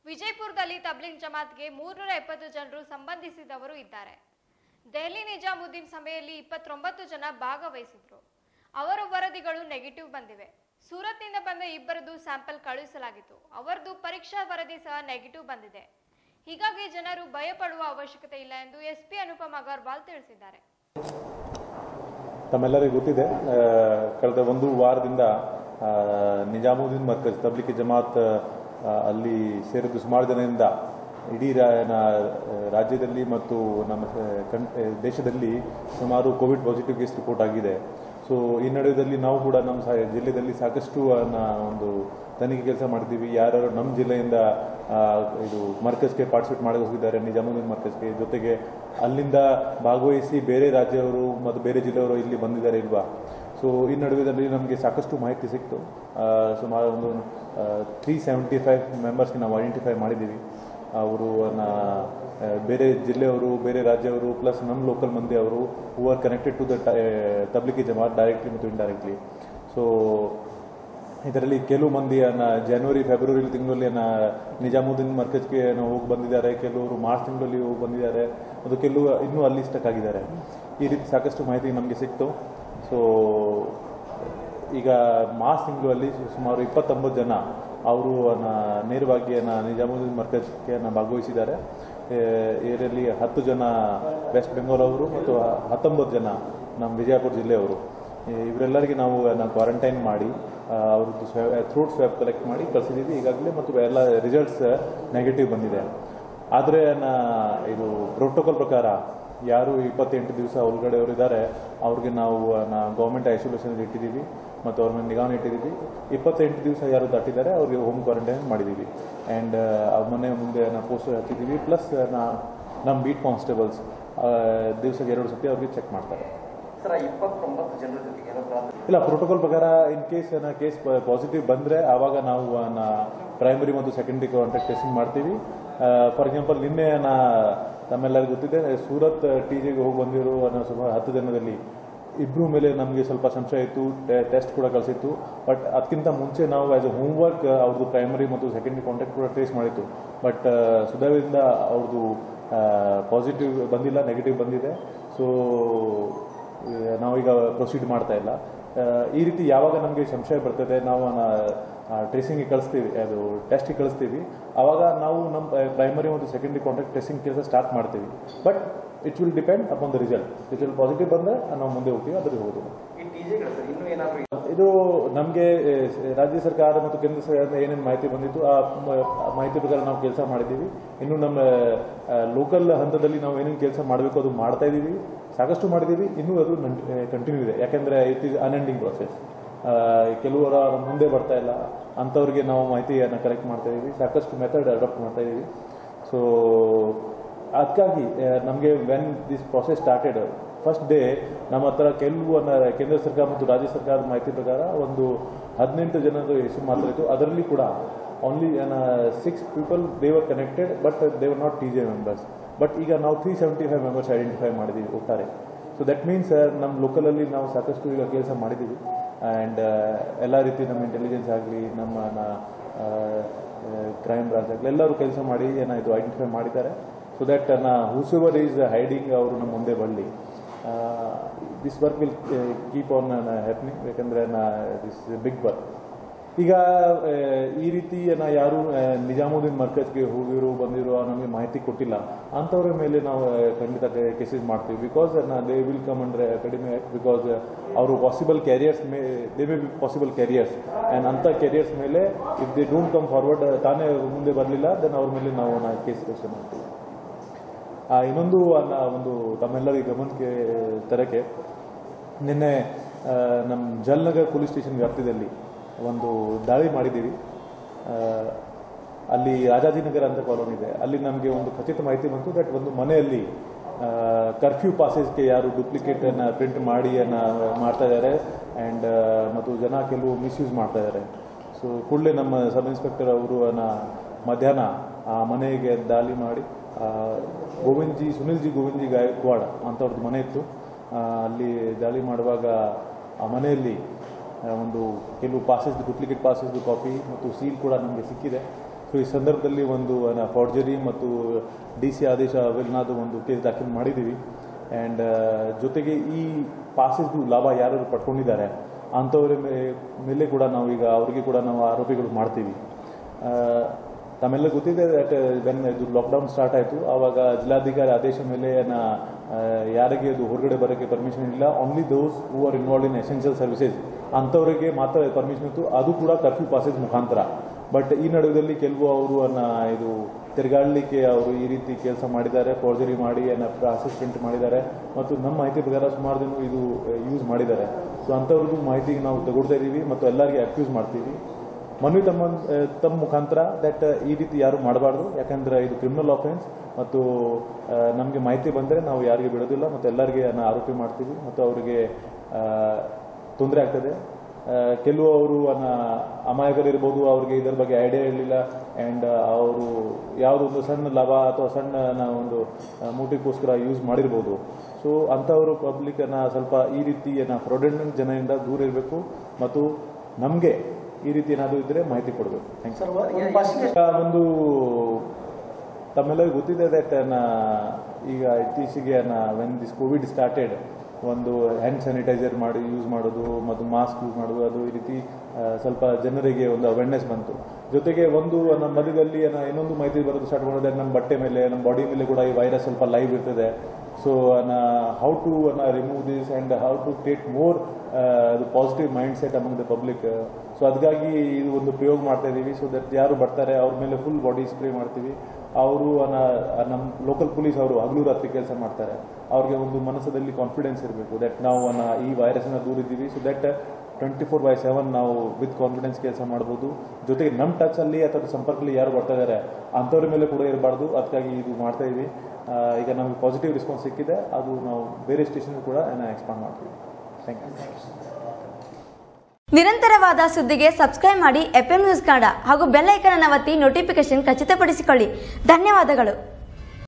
ವಿಜಯಪುರದಲ್ಲಿ ತಬ್ಲಿಂಗ್ ಜಮಾತ್ಗೆ ಮೂರ್ನೂರ ಎಪ್ಪತ್ತು ಜನರು ಸಂಬಂಧಿಸಿದವರು ಇದ್ದಾರೆ ದೆಹಲಿ ನಿಜಾಮುದ್ದೀನ್ ಸಭೆಯಲ್ಲಿ ಇಪ್ಪತ್ತೊಂಬತ್ತು ಜನ ಭಾಗವಹಿಸಿದ್ರು ಅವರ ವರದಿಗಳು ನೆಗೆಟಿವ್ ಬಂದಿವೆ ಸೂರತ್ನಿಂದ ಬಂದ ಇಬ್ಬರದು ಸ್ಯಾಂಪಲ್ ಕಳುಹಿಸಲಾಗಿತ್ತು ಅವರದು ಪರೀಕ್ಷಾ ವರದಿ ಸಹ ನೆಗೆಟಿವ್ ಬಂದಿದೆ ಹೀಗಾಗಿ ಜನರು ಭಯಪಡುವ ಅವಶ್ಯಕತೆ ಇಲ್ಲ ಎಂದು ಎಸ್ಪಿ ಅನುಪಮ್ ಅಗರ್ವಾಲ್ ತಿಳಿಸಿದ್ದಾರೆ ತಮ್ಮೆಲ್ಲರಿಗೂ ಗೊತ್ತಿದೆ ಆ, ಕಳೆದ ಒಂದು ವಾರದಿಂದ ಆ, ನಿಜಾಮುದ್ದೀನ್ ಮರ್ಕಜ್ ತಬ್ಲಿಕ್ ಜಮಾತ್ ಆ, ಅಲ್ಲಿ ಸೇರಿದ್ದು ಸುಮಾರು ಜನರಿಂದ ಇಡೀ ರಾ- ನ- ರಾಜ್ಯದಲ್ಲಿ ಮತ್ತು ನಮ್ಮ ಆ, ಕನ್- ಆ, ದೇಶದಲ್ಲಿ ಸುಮಾರು ಕೋವಿಡ್ ಪಾಸಿಟಿವ್ ಕೇಸ್ ರಿಪೋರ್ಟ್ ಆಗಿದೆ ಸೊ ಈ ನಡುವೆದಲ್ಲಿ ನಾವು ಕೂಡ ನಮ್ಮ ಸಾ- ಜಿಲ್ಲೆಯಲ್ಲಿ ಸಾಕಷ್ಟು ಆ, ನ- ಒಂದು ತನಿಖೆ ಕೆಲಸ ಮಾಡಿದ್ದೀವಿ ಯಾರ್ಯಾರು ನಮ್ಮ ಜಿಲ್ಲೆಯಿಂದ ಆ, ಇದು ಮರ್ಕಜ್ಗೆ ಪಾರ್ಟಿಸಿಪೇಟ್ ಮಾಡಿ ಹೋಗಿದ್ದಾರೆ ನಿಜಾಮುದ್ದೀನ್ ಮರ್ಕಜ್ಗೆ ಜೊತೆಗೆ ಅಲ್ಲಿಂದ ಭಾಗವಹಿಸಿ ಬೇರೆ ರಾಜ್ಯವರು ಮತ್ತು ಬೇರೆ ಜಿಲ್ಲೆಯವರು ಇಲ್ಲಿ ಬಂದಿದ್ದಾರೆ ಇಲ್ವಾ ಸೊ ಈ ನಡುವೆದಲ್ಲಿ ನಮಗೆ ಸಾಕಷ್ಟು ಮಾಹಿತಿ ಸಿಕ್ತು ಆ, ಸುಮಾರು ಒಂದು ತ್ರೀ ಸೆವೆಂಟಿ ಫೈವ್ ಮೆಂಬರ್ಸ್ಗೆ ನಾವು ಐಡೆಂಟಿಫೈ ಮಾಡಿದ್ದೀವಿ ಅವರು ಬೇರೆ ಜಿಲ್ಲೆಯವರು ಬೇರೆ ರಾಜ್ಯವರು ಪ್ಲಸ್ ನಮ್ಮ ಲೋಕಲ್ ಮಂದಿ ಅವರು who are connected to the Tablighi Jamaat directly ಮತ್ತು ಇಂಡೈರೆಕ್ಟ್ಲಿ ಸೊ ಇದರಲ್ಲಿ ಕೆಲವು ಮಂದಿಯನ್ನ ಜನವರಿ ಫೆಬ್ರವರಿ ತಿಂಗಳಲ್ಲಿ ನಿಜಾಮುದ್ದೀನ್ ಮರ್ಕಜ್ಗೆ ಹೋಗಿ ಬಂದಿದ್ದಾರೆ ಕೆಲವರು ಮಾರ್ಚ್ ತಿಂಗಳಲ್ಲಿ ಹೋಗಿ ಬಂದಿದ್ದಾರೆ ಮತ್ತು ಕೆಲವು ಇನ್ನೂ ಅಲ್ಲಿ ಸ್ಟಕ್ ಆಗಿದ್ದಾರೆ ಈ ರೀತಿ ಸಾಕಷ್ಟು ಮಾಹಿತಿ ನಮಗೆ ಸಿಕ್ತು ಸೊ ಈಗ ಮಾರ್ಚ್ ತಿಂಗಳಲ್ಲಿ ಸುಮಾರು ಇಪ್ಪತ್ತೊಂಬತ್ತು ಜನ ಅವರು ನೇರವಾಗಿ ನ- ನಿಜಾಮುದ್ದೀನ್ ಮರ್ಕಜ್ಗೆ ನ ಭಾಗವಹಿಸಿದ್ದಾರೆ ಏ, ಇದರಲ್ಲಿ ಹತ್ತು ಜನ ವೆಸ್ಟ್ ಬೆಂಗಾಲ್ ಅವರು ಮತ್ತು ಹತ್ತೊಂಬತ್ತು ಜನ ನಮ್ಮ ವಿಜಯಪುರ ಜಿಲ್ಲೆಯವರು ಈ- ಇವರೆಲ್ಲರಿಗೆ ನಾವು ಕ್ವಾರಂಟೈನ್ ಮಾಡಿ ಆ, ಅವ್ರದ್ದು ಥ್ರೋಟ್ ಸ್ವ್ಯಾಬ್ ಕಲೆಕ್ಟ್ ಮಾಡಿ ಕಳಿಸಿದ್ದೀವಿ ಈಗಾಗಲೇ ಮತ್ತು ಎಲ್ಲ ರಿಸಲ್ಟ್ಸ್ ನೆಗೆಟಿವ್ ಬಂದಿದೆ ಆದರೆ ಇದು ಪ್ರೋಟೋಕಾಲ್ ಪ್ರಕಾರ ಯಾರು ಇಪ್ಪತ್ತೆಂಟು ದಿವಸ ಒಳಗಡೆಯವರು ಇದ್ದಾರೆ ಅವ್ರಿಗೆ ನಾವು ಗೌರ್ಮೆಂಟ್ ಐಸೋಲೇಷನ್ ಇಟ್ಟಿದ್ದೀವಿ ಮತ್ತು ಅವ್ರ ಮೇಲೆ ನಿಗಾವಣೆ ಇಟ್ಟಿದ್ದೀವಿ ಇಪ್ಪತ್ತೆಂಟು ದಿವಸ ಯಾರು ದಾಟಿದ್ದಾರೆ ಅವ್ರಿಗೆ ಹೋಮ್ ಕ್ವಾರಂಟೈನ್ ಮಾಡಿದ್ದೀವಿ ಆ್ಯಂಡ್ ಅವ್ರ ಮನೆ ಮುಂದೆ ನಾವು ಪೋಸ್ಟರ್ ಹಚ್ಚಿದ್ದೀವಿ ಪ್ಲಸ್ ನಾ ನಮ್ಮ ಬೀಟ್ ಕಾನ್ಸ್ಟೇಬಲ್ಸ್ ದಿವಸಕ್ಕೆ ಎರಡು ಸತಿ ಅವ್ರಿಗೆ ಚೆಕ್ ಮಾಡ್ತಾರೆ ಸರ್ ಇಪ್ಪತ್ತೊಂಬತ್ತು ಜನರ ಜೊತೆಗೆ ಏನಾದ್ರು ಇಲ್ಲ ಪ್ರೋಟೋಕಾಲ್ ಪ್ರಕಾರ ಇನ್ ಕೇಸ್ ಕೇಸ್ ಪಾಸಿಟಿವ್ ಬಂದರೆ ಆವಾಗ ನಾವು ಪ್ರೈಮರಿ ಮತ್ತು ಸೆಕೆಂಡರಿ ಕಾಂಟ್ಯಾಕ್ಟ್ ಟೆಸ್ಟಿಂಗ್ ಮಾಡ್ತೀವಿ ಫಾರ್ ಎಕ್ಸಾಂಪಲ್ ನಿನ್ನೆ ನಾ ತಮ್ಮೆಲ್ಲರಿಗೂ ಗೊತ್ತಿದೆ ಸೂರತ್ ಟಿ ಜಿಗೆ ಹೋಗಿ ಬಂದಿರೋ ಅನ್ನೋ ಸುಮಾರು ಹತ್ತು ಜನದಲ್ಲಿ ಇಬ್ಬರು ಮೇಲೆ ನಮಗೆ ಸ್ವಲ್ಪ ಸಂಶಯ ಇತ್ತು ಟೆಸ್ಟ್ ಕೂಡ ಕಳಿಸಿತ್ತು ಬಟ್ ಅದಕ್ಕಿಂತ ಮುಂಚೆ ನಾವು ಆಸ್ ಎ ಹೋಮ್ವರ್ಕ್ ಅವ್ರದ್ದು ಪ್ರೈಮರಿ ಮತ್ತು ಸೆಕೆಂಡರಿ ಕಾಂಟ್ಯಾಕ್ಟ್ ಕೂಡ ಟ್ರೇಸ್ ಮಾಡಿತ್ತು ಬಟ್ ಸುಧಾರದಿಂದ ಅವ್ರದ್ದು ಪಾಸಿಟಿವ್ ಬಂದಿಲ್ಲ ನೆಗೆಟಿವ್ ಬಂದಿದೆ ಸೊ ನಾವೀಗ ಪ್ರೊಸೀಡ್ ಮಾಡ್ತಾ ಇಲ್ಲ ಆ, ಈ ರೀತಿ ಯಾವಾಗ ನಮಗೆ ಸಂಶಯ ಬರ್ತದೆ ನಾವು ಟ್ರೇಸಿಂಗ್ಗೆ ಕಳಿಸ್ತೀವಿ ಅದು ಟೆಸ್ಟಿಗೆ ಕಳಿಸ್ತೀವಿ ಆವಾಗ ನಾವು ನಮ್ಮ ಪ್ರೈಮರಿ ಮತ್ತು ಸೆಕೆಂಡರಿ ಕಾಂಟ್ಯಾಕ್ಟ್ ಟೆಸ್ಟಿಂಗ್ ಕೆಲಸ ಸ್ಟಾರ್ಟ್ ಮಾಡ್ತೀವಿ but it will depend upon the result result positive ಬಂದರೆ ನಾವು ಮುಂದೆ ಹೋಗ್ತೀವಿ ಅದ್ರಿಗೆ ಹೋಗೋದು ಈ ಟಿಜೆಗಳು ಸರ್ ಇನ್ನೂ ಏನಾದ್ರು ಇದು ನಮಗೆ ರಾಜ್ಯ ಸರ್ಕಾರ ಮತ್ತು ಕೇಂದ್ರ ಸರ್ಕಾರದಿಂದ ಏನೇನು ಮಾಹಿತಿ ಬಂದಿತ್ತು ಆ ಮ- ಆ ಮಾಹಿತಿ ಪ್ರಕಾರ ನಾವು ಕೆಲಸ ಮಾಡಿದ್ದೀವಿ ಇನ್ನು ನಮ್ಮ ಲೋಕಲ್ ಹಂತದಲ್ಲಿ ನಾವು ಏನೇನು ಕೆಲಸ ಮಾಡಬೇಕು ಅದು ಮಾಡ್ತಾ ಇದ್ದೀವಿ ಸಾಕಷ್ಟು ಮಾಡಿದ್ದೀವಿ ಇನ್ನೂ ಅದು ಕಂಟಿನ್ಯೂ ಇದೆ ಯಾಕೆಂದರೆ ಇಟ್ ಈಸ್ ಅನ್ಎಂಡಿಂಗ್ ಪ್ರೊಸೆಸ್ ಕೆಲವರ ಮುಂದೆ ಬರ್ತಾ ಇಲ್ಲ ಅಂಥವ್ರಿಗೆ ನಾವು ಮಾಹಿತಿಯನ್ನು ಕಲೆಕ್ಟ್ ಮಾಡ್ತಾ ಇದ್ದೀವಿ ಸಾಕಷ್ಟು ಮೆಥಡ್ ಅಡಾಪ್ಟ್ ಮಾಡ್ತಾ ಇದ್ದೀವಿ ಸೊ ಅದಕ್ಕಾಗಿ ನಮಗೆ when this process started first day ನಮ್ಮ ಹತ್ರ ಕೆಲವು ಅನ್ನ- ಕೇಂದ್ರ ಸರ್ಕಾರ ಮತ್ತು ರಾಜ್ಯ ಸರ್ಕಾರದ ಮಾಹಿತಿ ಪ್ರಕಾರ ಒಂದು ಹದಿನೆಂಟು ಜನರು ಹೆಸರು ಮಾತ್ರ ಇತ್ತು ಅದರಲ್ಲಿ ಕೂಡ only six people they're connected but they're not T J members but ಈಗ ನಾವು three seventy five members identify ಮಾಡಿದ್ದೀವಿ ಒಟ್ಟಾರೆ ಸೊ ದಟ್ ಮೀನ್ಸ್ ನಮ್ಮ ಲೋಕಲಲ್ಲಿ ನಾವು ಸಾಕಷ್ಟು ಈಗ ಕೆಲಸ ಮಾಡಿದ್ದೀವಿ ಆ್ಯಂಡ್ ಎಲ್ಲ ರೀತಿ ನಮ್ಮ ಇಂಟೆಲಿಜೆನ್ಸ್ ಆಗಲಿ ನಮ್ಮ ಕ್ರೈಮ್ ಬ್ರಾಂಚ್ ಆಗಲಿ ಎಲ್ಲರೂ ಕೆಲಸ ಮಾಡಿ ಏನಾಯಿತು ಐಡೆಂಟಿಫೈ ಮಾಡಿದ್ದಾರೆ ಸೊ ದಟ್ ನಾ ಹೂಸೆವರ್ ಈಸ್ ಹೈಡಿಂಗ್ ಅವರು ನಮ್ಮ ಮುಂದೆ ಬರಲಿ this work will keep on happening ಯಾಕಂದರೆ ನಾ ದಿಸ್ ಬಿಗ್ ವರ್ಕ್ ಈಗ ಆ, ಈ ರೀತಿ ನಾ ಯಾರು ಆ, ನಿಜಾಮುದ್ದೀನ್ ಮರ್ಕಜ್ಗೆ ಹೋಗಿರೋ ಬಂದಿರೋ ನಮಗೆ ಮಾಹಿತಿ ಕೊಟ್ಟಿಲ್ಲ ಅಂಥವ್ರ ಮೇಲೆ ನಾವು ಆ, ಖಂಡಿತ ಕೇಸಸ್ ಮಾಡ್ತೀವಿ ಬಿಕಾಸ್ ದೇ ವಿಲ್ ಕಮ್ ಅಂಡ್ರೆ ಕಡಿಮೆ ಬಿಕಾಸ್ ಅವರು possible carriers may they may be possible carriers and ಅಂಥ ಕ್ಯಾರಿಯರ್ಸ್ ಮೇಲೆ if they don't come forward ತಾನೇ ಮುಂದೆ ಬರಲಿಲ್ಲ ದೆನ್ ಅವ್ರ ಮೇಲೆ ನಾವು ನಾ ಕೇಸ್ ರಿಜಿಸ್ಟರ್ ಮಾಡ್ತೀವಿ ಆ, ಇನ್ನೊಂದು ಅನ್ನ ಒಂದು ತಮ್ಮೆಲ್ಲರಿಗೆ ಗಮನಕ್ಕೆ ತರಕ್ಕೆ ನಿನ್ನೆ ಆ, ನಮ್ಮ ಜಲ್ನಗರ್ ಪೊಲೀಸ್ ಸ್ಟೇಷನ್ ವ್ಯಾಪ್ತಿಯಲ್ಲಿ ಒಂದು ದಾಳಿ ಮಾಡಿದ್ದೀವಿ ಆ, ಅಲ್ಲಿ ರಾಜಾಜಿನಗರ ಅಂತ ಕಾಲೋನಿ ಇದೆ ಅಲ್ಲಿ ನಮಗೆ ಒಂದು ಖಚಿತ ಮಾಹಿತಿ ಬಂತು ದಟ್ ಒಂದು ಮನೆಯಲ್ಲಿ ಕರ್ಫ್ಯೂ ಪಾಸೇಜ್ಗೆ ಯಾರು ಡೂಪ್ಲಿಕೇಟ್ ಅನ್ನ ಪ್ರಿಂಟ್ ಮಾಡಿ ಅನ್ನ ಮಾಡ್ತಾ ಇದ್ದಾರೆ ಆ್ಯಂಡ್ ಮತ್ತು ಜನ ಕೆಲವು ಮಿಸ್ಯೂಸ್ ಮಾಡ್ತಾ ಇದ್ದಾರೆ ಸೊ ಕೂಡಲೇ ನಮ್ಮ ಸಬ್ ಇನ್ಸ್ಪೆಕ್ಟರ್ ಅವರು ಅನ್ನ ಮಧ್ಯಾಹ್ನ ಆ ಮನೆಗೆ ದಾಳಿ ಮಾಡಿ ಆ, ಗೋವಿಂದ್ ಜಿ ಸುನಿಲ್ ಜಿ ಗೋವಿಂದ್ ಜಿ ಗಾಯಕ್ವಾಡ್ ಅಂಥವ್ರದ್ದು ಮನೆ ಇತ್ತು ಆ, ಅಲ್ಲಿ ದಾಳಿ ಮಾಡುವಾಗ ಆ ಮನೆಯಲ್ಲಿ ಆ, ಒಂದು ಕೆಲವು ಪಾಸಸ್ ಡೂಪ್ಲಿಕೇಟ್ ಪಾಸಸ್ದು ಕಾಪಿ ಮತ್ತು ಸೀಲ್ ಕೂಡ ನಮಗೆ ಸಿಕ್ಕಿದೆ ಸೊ ಈ ಸಂದರ್ಭದಲ್ಲಿ ಒಂದು ಫಾರ್ಜರಿ ಮತ್ತು ಡಿ ಸಿ ಆದೇಶ ಅವೆಲ್ಲನಾದ ಒಂದು ಕೇಸ್ ದಾಖಲು ಮಾಡಿದ್ದೀವಿ ಆ್ಯಂಡ್ ಜೊತೆಗೆ ಈ ಪಾಸಸ್ದು ಲಾಭ ಯಾರು ಪಡ್ಕೊಂಡಿದ್ದಾರೆ ಅಂಥವ್ರ ಮೇ- ಮೇಲೆ ಕೂಡ ನಾವು ಈಗ ಅವರಿಗೆ ಕೂಡ ನಾವು ಆರೋಪಿಗಳು ಮಾಡ್ತೀವಿ ಆ, ತಮ್ಮೆಲ್ಲ ಗೊತ್ತಿದೆ ದಟ್ ವೆನ್ ಇದು ಲಾಕ್ಡೌನ್ ಸ್ಟಾರ್ಟ್ ಆಯಿತು ಆವಾಗ ಜಿಲ್ಲಾಧಿಕಾರಿ ಆದೇಶ ಮೇಲೆ ನಾ ಆ, ಯಾರಿಗೆ ಅದು ಹೊರಗಡೆ ಬರೋಕ್ಕೆ ಪರ್ಮಿಷನ್ ಇಲ್ಲ only those who are involve in essential services ಅಂಥವರಿಗೆ ಮಾತ್ರ ಪರ್ಮಿಷನ್ ಇತ್ತು ಅದು ಕೂಡ ಕರ್ಫ್ಯೂ ಪಾಸಸ್ ಮುಖಾಂತರ ಬಟ್ ಈ ನಡುವೆಯಲ್ಲಿ ಕೆಲವು ಅವರು ಅನ್ನ ಇದು ತಿರುಗಾಡಲಿಕ್ಕೆ ಅವರು ಈ ರೀತಿ ಕೆಲಸ ಮಾಡಿದ್ದಾರೆ ಫೋರ್ಜರಿ ಮಾಡಿ ಅಸಿಸ್ಟೆಂಟ್ ಮಾಡಿದ್ದಾರೆ ಮತ್ತು ನಮ್ಮ ಮಾಹಿತಿ ಪ್ರಕಾರ ಸುಮಾರು ಜನ ಇದು ಯೂಸ್ ಮಾಡಿದ್ದಾರೆ ಸೊ ಅಂಥವ್ರದ್ದು ಮಾಹಿತಿ ನಾವು ತಗೊಳ್ತಾ ಇದ್ದೀವಿ ಮತ್ತು ಎಲ್ಲರಿಗೆ ಅಕ್ಯೂಸ್ ಮಾಡ್ತೀವಿ ಮನವಿ ತಮ್ಮ ಆ, ತಮ್ಮ ಮುಖಾಂತರ ದಟ್ ಈ ರೀತಿ ಯಾರು ಮಾಡಬಾರ್ದು ಯಾಕಂದ್ರೆ ಇದು ಕ್ರಿಮಿನಲ್ ಆಫೆನ್ಸ್ ಮತ್ತು ನಮಗೆ ಮಾಹಿತಿ ಬಂದರೆ ನಾವು ಯಾರಿಗೆ ಬಿಡೋದಿಲ್ಲ ಮತ್ತು ಎಲ್ಲರಿಗೆ ಅದನ್ನ ಆರೋಪಿ ಮಾಡ್ತೀವಿ ಮತ್ತು ಅವರಿಗೆ ತೊಂದರೆ ಆಗ್ತದೆ ಆ, ಕೆಲವು ಅವರು ಅನ್ನ ಅಮಾಯಕರಿರ್ಬೋದು ಅವ್ರಿಗೆ ಇದರ ಬಗ್ಗೆ ಐಡಿಯಾ ಇರಲಿಲ್ಲ ಆ್ಯಂಡ್ ಅವರು ಯಾವುದೊಂದು ಸಣ್ಣ ಲಾಭ ಅಥವಾ ಸಣ್ಣ ನ- ಒಂದು ಮೂಟಿಗೋಸ್ಕರ ಯೂಸ್ ಮಾಡಿರ್ಬೋದು ಸೊ ಅಂಥವರು ಪಬ್ಲಿಕನ್ನು ಸ್ವಲ್ಪ ಈ ರೀತಿ ಫ್ರಾಡೆಂಟ್ ಜನರಿಂದ ದೂರ ಇರಬೇಕು ಮತ್ತು ನಮಗೆ ಈ ರೀತಿ ಏನಾದರೂ ಇದ್ದರೆ ಮಾಹಿತಿ ಕೊಡಬೇಕು ಥ್ಯಾಂಕ್ ಯು ಈಗ ಒಂದು ತಮ್ಮೆಲ್ಲರಿಗೂ ಗೊತ್ತಿದೆ ದಟ್ ಈಗ ಇತ್ತೀಚೆಗೆ ವೆನ್ ದಿಸ್ ಕೋವಿಡ್ ಸ್ಟಾರ್ಟೆಡ್ ಒಂದು ಹ್ಯಾಂಡ್ ಸ್ಯಾನಿಟೈಸರ್ ಮಾಡಿ ಯೂಸ್ ಮಾಡೋದು ಮತ್ತು ಮಾಸ್ಕ್ ಯೂಸ್ ಮಾಡೋದು ಅದು ಈ ರೀತಿ ಆ, ಸ್ವಲ್ಪ ಜನರಿಗೆ ಒಂದು ಅವೇರ್ನೆಸ್ ಬಂತು ಜೊತೆಗೆ ಒಂದು ನಮ್ಮ ಮಧ್ಯದಲ್ಲಿ ಏನೋ ಇನ್ನೊಂದು ಮಾಹಿತಿ ಬರೋದು ಸ್ಟಾರ್ಟ್ ಮಾಡಿದ್ರೆ ನಮ್ಮ ಬಟ್ಟೆ ಮೇಲೆ ನಮ್ಮ ಬಾಡಿ ಮೇಲೆ ಕೂಡ ಈ ವೈರಸ್ ಸ್ವಲ್ಪ ಲೈವ್ ಇರ್ತದೆ so how to remove this and how to create more positive mindset among the public so ಅದಕ್ಕಾಗಿ ಇದು ಒಂದು ಪ್ರಯೋಗ ಮಾಡ್ತಾ ಇದ್ದೀವಿ ಸೊ ದಟ್ ಯಾರು ಬರ್ತಾರೆ ಅವ್ರ ಮೇಲೆ ಫುಲ್ ಬಾಡಿ ಸ್ಪ್ರೇ ಮಾಡ್ತೀವಿ ಅವರು ನಮ್ಮ ಲೋಕಲ್ ಪೊಲೀಸ್ ಅವರು ಹಗಲು ರಾತ್ರಿ ಕೆಲಸ ಮಾಡ್ತಾರೆ ಅವ್ರಿಗೆ ಒಂದು ಮನಸ್ಸದಲ್ಲಿ ಕಾನ್ಫಿಡೆನ್ಸ್ ಇರಬೇಕು ದಟ್ ನಾವು ಅನ್ನ ಈ ವೈರಸ್ನ ದೂರ ಇದ್ದೀವಿ so that twenty four by seven ನಾವು ವಿತ್ ಕಾನ್ಫಿಡೆನ್ಸ್ ಕೆಲಸ ಮಾಡ್ಬೋದು ಜೊತೆಗೆ ನಮ್ಮ ಟಚಲ್ಲಿ ಅಥವಾ ಸಂಪರ್ಕದಲ್ಲಿ ಯಾರು ಬರ್ತಾ ಇದ್ದಾರೆ ಅಂಥವ್ರ ಮೇಲೆ ಕೂಡ ಇರಬಾರ್ದು ಅದಕ್ಕಾಗಿ ಇದು ಮಾಡ್ತಾ ಇದ್ವಿ ಆ, ಈಗ ನಮಗೆ ಪಾಸಿಟಿವ್ ರೆಸ್ಪಾನ್ಸ್ ಸಿಕ್ಕಿದೆ ಅದು ನಾವು ಬೇರೆ ಸ್ಟೇಷನ್ ಕೂಡ ಎಕ್ಸ್ಪಾಂಡ್ ಮಾಡ್ತೀವಿ ಥ್ಯಾಂಕ್ ಯು ನಿರಂತರವಾದ ಸುದ್ದಿಗೆ ಸಬ್ಸ್ಕ್ರೈಬ್ ಮಾಡಿ ಎಫ್ ನ್ಯೂಸ್ ಕನ್ನಡ ಹಾಗೂ ಬೆಲ್ ಐಕನ್ ಅನ್ನು ಒತ್ತಿ ನೋಟಿಫಿಕೇಶನ್ ಖಚಿತಪಡಿಸಿಕೊಳ್ಳಿ ಧನ್ಯವಾದಗಳು